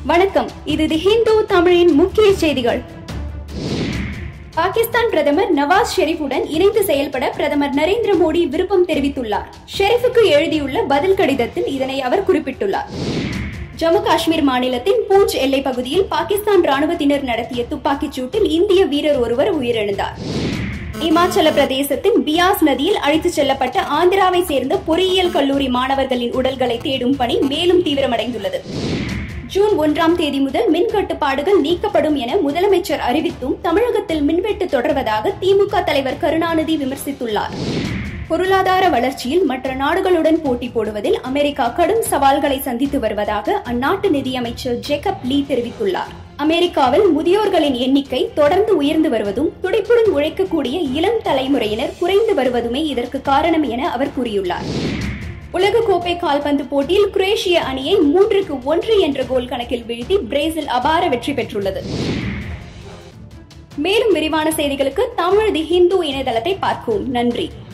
வணக்கம் இது தி ஹிந்து தமிழின் முக்கிய செய்திகள் பாகிஸ்தான் பிரதமர் நவாஸ் ஷெரீஃபுடன் இணைந்து செயல்பட பிரதமர் நரேந்திர மோடி விருப்பம் தெரிவித்துள்ளார் ஷெரீஃபுக்கு எழுதியுள்ள பதில் கடிதத்தில் இதனை அவர் குறிப்பிட்டுள்ளார் ஜம்மு காஷ்மீர் மாநிலத்தின் பூஞ்ச் எல்லைப் பகுதியில் பாகிஸ்தான் ராணுவத்தினர் நடத்திய துப்பாக்கிச் சூட்டில் இந்திய வீரர் ஒருவர் உயிரிழந்தார் இமாச்சல பிரதேசத்தின் பியாஸ் நதியில் அழைத்துச் செல்லப்பட்ட ஆந்திராவை சேர்ந்த பொறியியல் கல்லூரி மாணவர்களின் உடல்களை தேடும் பணி மேலும் தீவிரமடைந்துள்ளது ஜூன் ஒன்றாம் தேதி முதல் மின் கட்டுப்பாடுகள் நீக்கப்படும் என முதலமைச்சர் அறிவித்தும் தமிழகத்தில் மின்வெட்டு தொடர்வதாக திமுக தலைவர் கருணாநிதி விமர்சித்துள்ளார் பொருளாதார வளர்ச்சியில் மற்ற நாடுகளுடன் போட்டி போடுவதில் அமெரிக்கா கடும் சவால்களை சந்தித்து வருவதாக அந்நாட்டு நிதியமைச்சர் ஜேக்கப் லீ தெரிவித்துள்ளார் அமெரிக்காவில் முதியோர்களின் எண்ணிக்கை தொடர்ந்து உயர்ந்து வருவதும் துடிப்புடன் உழைக்கக்கூடிய இளம் தலைமுறையினர் குறைந்து வருவதுமே இதற்கு காரணம் என அவர் கூறியுள்ளார் உலகக்கோப்பை கால்பந்து போட்டியில் குரேஷிய அணியை மூன்றுக்கு ஒன்று என்ற கோல் கணக்கில் வீழ்த்தி பிரேசில் அபார வெற்றி பெற்றுள்ளது மேலும் விரிவான செய்திகளுக்கு தமிழ் தி ஹிந்து இணையதளத்தை பார்க்கவும் நன்றி